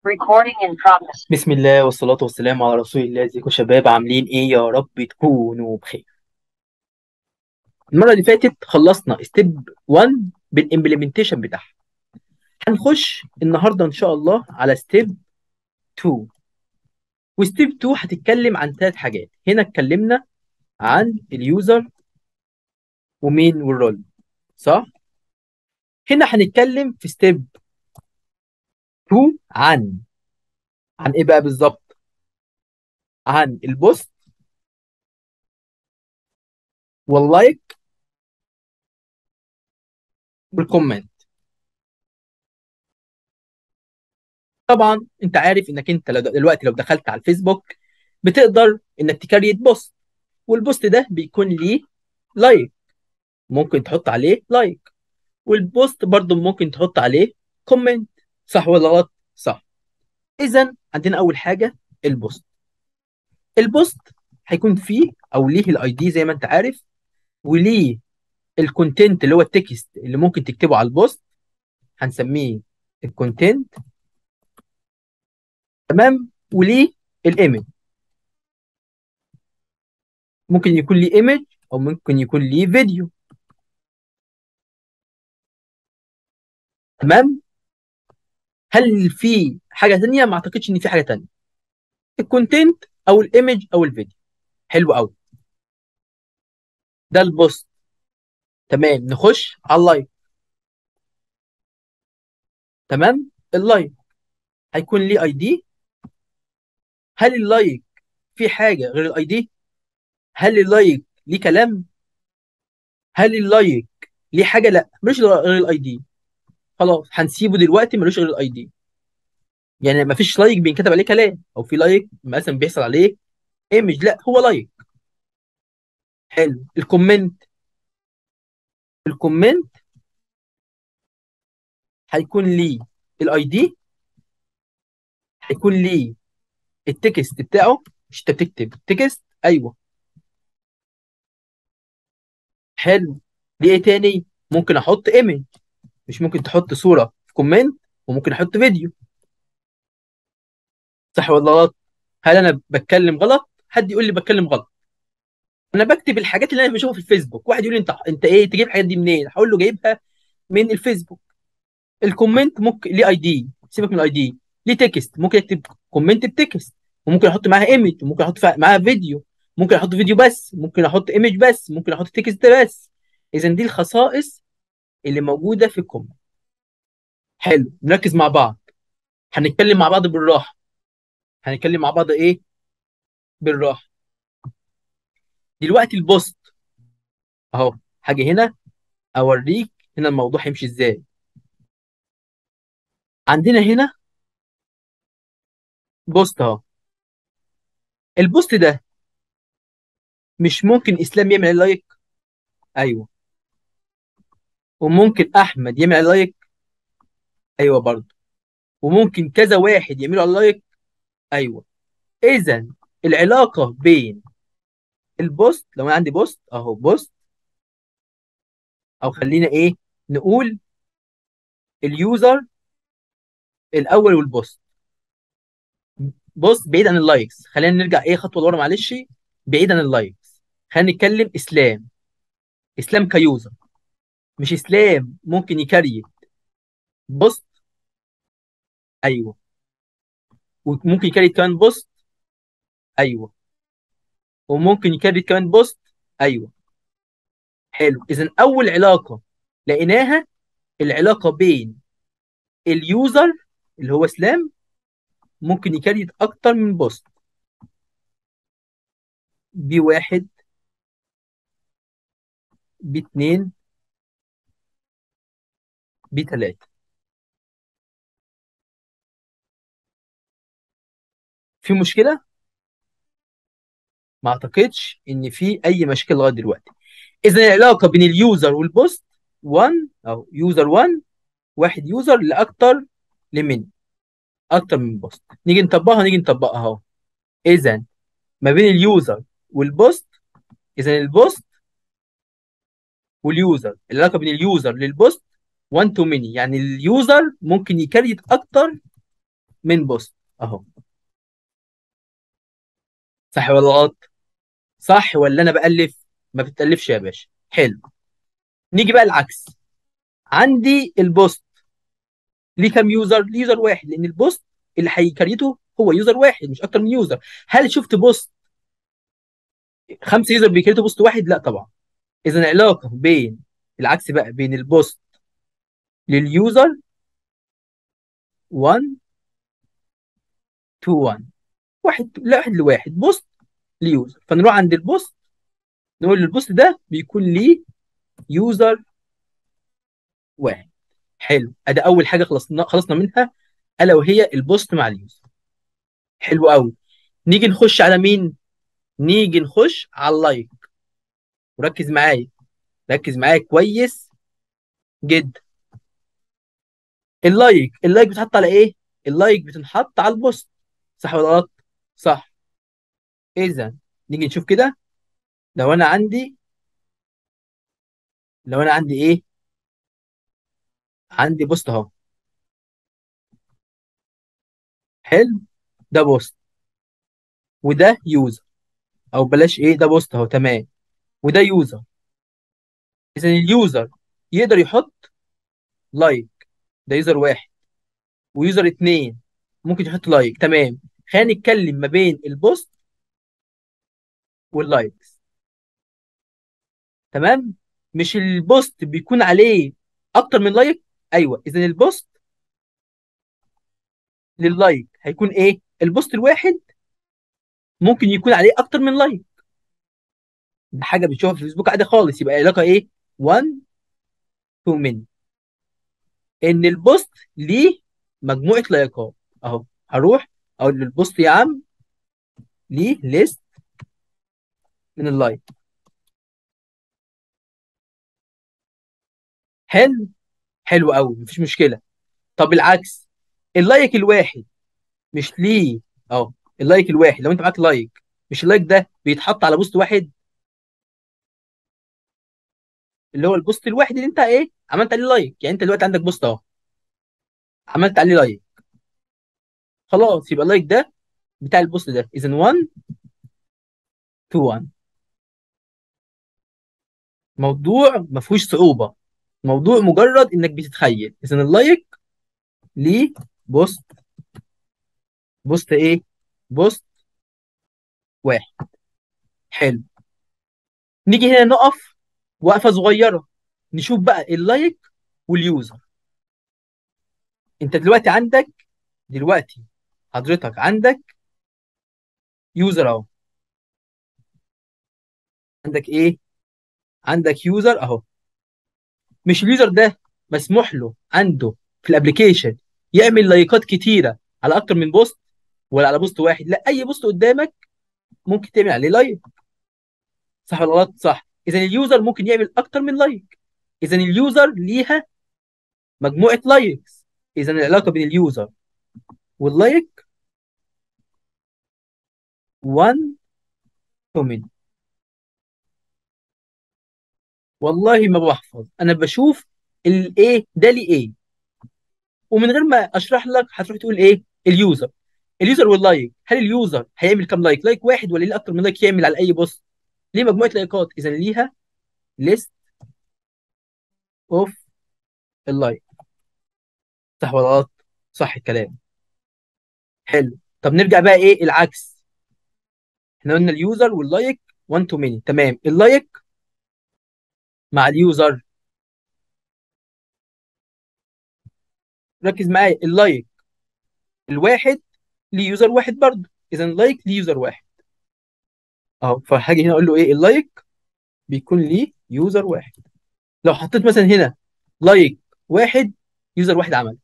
Recording in progress. بسم الله والصلاة والسلام على رسول الله ازيكم يا شباب عاملين ايه يا رب تكونوا بخير المرة اللي فاتت خلصنا ستيب 1 بالامبلمنتيشن بتاعها هنخش النهاردة ان شاء الله على ستيب 2 وستيب 2 هتتكلم عن ثلاث حاجات هنا اتكلمنا عن اليوزر ومين والرول صح هنا هنتكلم في ستيب 2 عن عن ايه بقى بالظبط عن البوست واللايك والكومنت طبعا انت عارف انك انت لو دلوقتي لو دخلت على الفيسبوك بتقدر انك تكريت بوست والبوست ده بيكون ليه لايك ممكن تحط عليه لايك والبوست برضو ممكن تحط عليه كومنت صح ولا غلط صح اذا عندنا اول حاجه البوست البوست هيكون فيه او ليه الاي دي زي ما انت عارف وليه الكونتنت اللي هو التكست اللي ممكن تكتبه على البوست هنسميه الكونتنت تمام وليه الايمج ممكن يكون ليه ايمج او ممكن يكون ليه فيديو تمام هل في حاجه تانية ما اعتقدش ان في حاجه تانية الكونتنت او الايمج او الفيديو حلو قوي ده البوست تمام نخش على اللايك تمام اللايك هيكون ليه اي دي هل اللايك في حاجه غير الاي دي هل اللايك ليه كلام هل اللايك ليه حاجه لا ملوش غير الاي دي خلاص هنسيبه دلوقتي ملوش غير الاي دي يعني ما فيش لايك بينكتب عليه كلام او في لايك مثلا بيحصل عليه ايمج لا هو لايك حلو الكومنت الكومنت هيكون ليه الاي دي هيكون ليه التكست بتاعه مش انت بتكتب تكست ايوه حلو ليه ايه تاني ممكن احط ايمج مش ممكن تحط صوره في كومنت وممكن احط فيديو صح ولا غلط هل انا بتكلم غلط حد يقول لي بتكلم غلط انا بكتب الحاجات اللي انا بشوفها في الفيسبوك واحد يقول لي انت انت ايه تجيب الحاجات دي منين هقول له جايبها من الفيسبوك الكومنت ممكن ليه اي دي سيبك من الاي دي ليه تكست ممكن اكتب كومنت بتكست وممكن احط معاها ايمج وممكن احط معاها فيديو ممكن احط فيديو بس ممكن احط ايمج بس ممكن احط تكست بس اذا دي الخصائص اللي موجوده في الكومنت حلو نركز مع بعض هنتكلم مع بعض بالراحه هنتكلم مع بعض ايه بالراحه دلوقتي البوست اهو حاجه هنا اوريك هنا الموضوع هيمشي ازاي عندنا هنا بوست اهو البوست ده مش ممكن اسلام يعمل عليه لايك ايوه وممكن احمد يعمل عليه لايك ايوه برضه وممكن كذا واحد يعملوا على لايك ايوه اذا العلاقه بين البوست لو انا عندي بوست اهو بوست او خلينا ايه نقول اليوزر الاول والبوست بوست بعيد عن اللايكس خلينا نرجع ايه خطوه لورا معلش بعيد عن اللايكس خلينا نتكلم اسلام اسلام كيوزر مش اسلام ممكن يكريت بوست ايوه وممكن يكريت كمان بوست ايوه وممكن يكريت كمان بوست ايوه حلو اذا اول علاقه لقيناها العلاقه بين اليوزر اللي هو اسلام ممكن يكريت اكتر من بوست بي واحد بي اتنين بي تلاتة في مشكلة؟ ما اعتقدش ان في اي مشكلة لغاية دلوقتي اذا العلاقة بين اليوزر والبوست 1 او يوزر 1 واحد يوزر لاكتر لمن اكتر من بوست نيجي نطبقها نيجي نطبقها اهو اذا ما بين اليوزر والبوست اذا البوست واليوزر العلاقه بين اليوزر للبوست 1 تو ماني يعني اليوزر ممكن يكريت اكتر من بوست اهو صح ولا غلط صح ولا انا بألف ما بتألفش يا باشا حلو نيجي بقى العكس عندي البوست ليه كام يوزر ليه يوزر واحد لان البوست اللي هيكريته هو يوزر واحد مش اكتر من يوزر هل شفت بوست خمسة يوزر بيكريتوا بوست واحد لا طبعا اذا العلاقه بين العكس بقى بين البوست لليوزر 1 تو 1 واحد لا واحد لواحد بوست ليوزر فنروح عند البوست نقول البوست ده بيكون ليه يوزر واحد حلو ادي اول حاجه خلصنا خلصنا منها الا وهي البوست مع اليوزر حلو قوي نيجي نخش على مين نيجي نخش على اللايك وركز معايا ركز معايا كويس جدا اللايك اللايك بتحط على ايه اللايك بتنحط على البوست صح ولا غلط صح اذا نيجي نشوف كده لو انا عندي لو انا عندي ايه عندي بوست اهو حلو ده بوست وده يوزر او بلاش ايه ده بوست اهو تمام وده يوزر اذا اليوزر يقدر يحط لايك ده يوزر واحد ويوزر اتنين ممكن يحط لايك تمام خلينا نتكلم ما بين البوست واللايكس تمام مش البوست بيكون عليه اكتر من لايك ايوه اذا البوست لللايك هيكون ايه البوست الواحد ممكن يكون عليه اكتر من لايك ده حاجه بنشوفها في الفيسبوك عادي خالص يبقى العلاقه ايه 1 تو من ان البوست ليه مجموعه لايكات اهو هروح اقول للبوست يا عم ليه ليست من اللايك حلو حلو قوي مفيش مشكله طب العكس اللايك الواحد مش ليه اهو اللايك الواحد لو انت معاك لايك مش اللايك ده بيتحط على بوست واحد اللي هو البوست الواحد اللي انت ايه عملت عليه لايك يعني انت دلوقتي عندك بوست اهو عملت عليه لايك خلاص يبقى اللايك ده بتاع البوست ده اذا 1 تو 1 موضوع ما فيهوش صعوبه موضوع مجرد انك بتتخيل اذا اللايك ليه بوست بوست ايه بوست واحد حلو نيجي هنا نقف وقفه صغيره نشوف بقى اللايك واليوزر انت دلوقتي عندك دلوقتي حضرتك عندك يوزر اهو عندك ايه عندك يوزر اهو مش اليوزر ده مسموح له عنده في الابليكيشن يعمل لايكات كتيره على اكتر من بوست ولا على بوست واحد لا اي بوست قدامك ممكن تعمل عليه لايك صح ولا غلط صح اذا اليوزر ممكن يعمل اكتر من لايك اذا اليوزر ليها مجموعه لايكس اذا العلاقه بين اليوزر واللايك 1 تو من والله ما بحفظ انا بشوف الايه ده ليه ايه ومن غير ما اشرح لك هتروح تقول ايه اليوزر اليوزر واللايك هل اليوزر هيعمل كام لايك لايك واحد ولا ليه اكتر من لايك يعمل على اي بوست ليه مجموعه لايكات اذا ليها ليست اوف اللايك صح ولا غلط صح الكلام حلو طب نرجع بقى ايه العكس احنا قلنا اليوزر واللايك 1 تو ماني تمام اللايك مع اليوزر ركز معايا اللايك الواحد ليه يوزر واحد برضه اذا اللايك ليه يوزر واحد اهو فهاجي هنا اقول له ايه اللايك بيكون ليه يوزر واحد لو حطيت مثلا هنا لايك واحد يوزر واحد عمل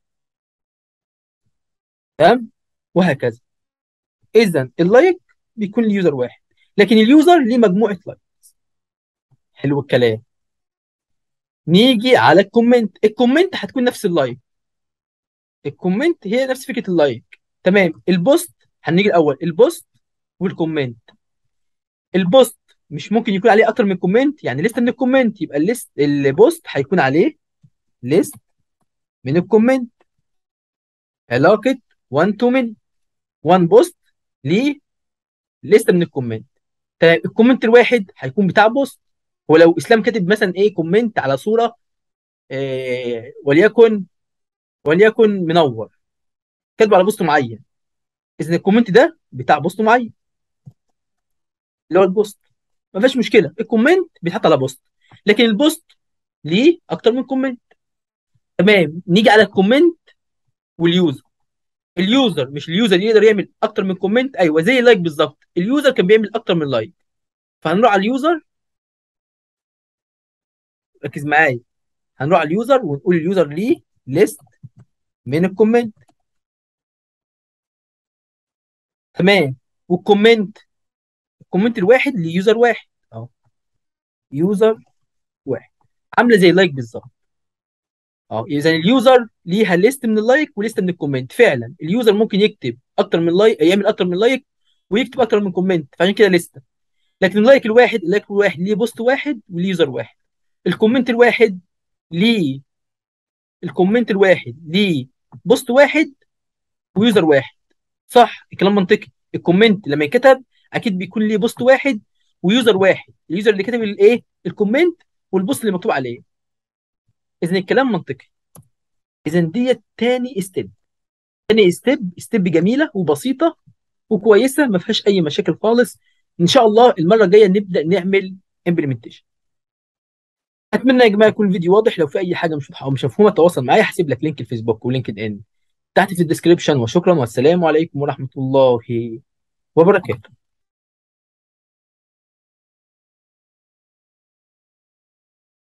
تمام وهكذا اذا اللايك بيكون ليه يوزر واحد لكن اليوزر ليه مجموعه لايك حلو الكلام نيجي على الكومنت الكومنت هتكون نفس اللايك الكومنت هي نفس فكره اللايك تمام البوست هنيجي الاول البوست والكومنت البوست مش ممكن يكون عليه اكتر من كومنت يعني لسته من الكومنت يبقى الليست البوست هيكون عليه ليست من الكومنت علاقه 1 تو ماني 1 بوست ليه لسته من الكومنت طيب الكومنت الواحد هيكون بتاع بوست ولو اسلام كاتب مثلا ايه كومنت على صوره إيه وليكن وليكن منور كاتبه على بوست معين اذا الكومنت ده بتاع بوست معين اللي هو البوست ما فيش مشكله الكومنت بيتحط على بوست لكن البوست ليه اكتر من كومنت تمام نيجي على الكومنت واليوزر اليوزر مش اليوزر يقدر يعمل اكتر من كومنت ايوه زي اللايك بالظبط اليوزر كان بيعمل اكتر من لايك فهنروح على اليوزر ركز معايا هنروح على اليوزر ونقول اليوزر ليه ليست من الكومنت تمام والكومنت الكومنت الواحد ليوزر واحد اهو يوزر واحد عامله زي اللايك بالظبط اه اذا اليوزر ليها ليست من اللايك وليست من الكومنت فعلا اليوزر ممكن يكتب اكتر من لايك يعمل اكتر من لايك ويكتب اكتر من كومنت فعشان كده ليسته لكن اللايك الواحد اللايك الواحد ليه بوست واحد وليه يوزر واحد الكومنت الواحد ليه الكومنت الواحد ليه بوست واحد ويوزر واحد صح الكلام منطقي الكومنت لما يتكتب اكيد بيكون ليه بوست واحد ويوزر واحد اليوزر اللي كتب الايه الكومنت والبوست اللي مكتوب عليه اذا الكلام منطقي اذا ديت تاني ستيب تاني ستيب ستيب جميله وبسيطه وكويسه ما فيهاش اي مشاكل خالص ان شاء الله المره الجايه نبدا نعمل امبلمنتيشن اتمنى يا جماعه يكون الفيديو واضح لو في اي حاجه مش واضحه او مش مفهومه تواصل معايا هسيب لك لينك الفيسبوك ولينكد ان تحت في الديسكربشن وشكرا والسلام عليكم ورحمه الله وبركاته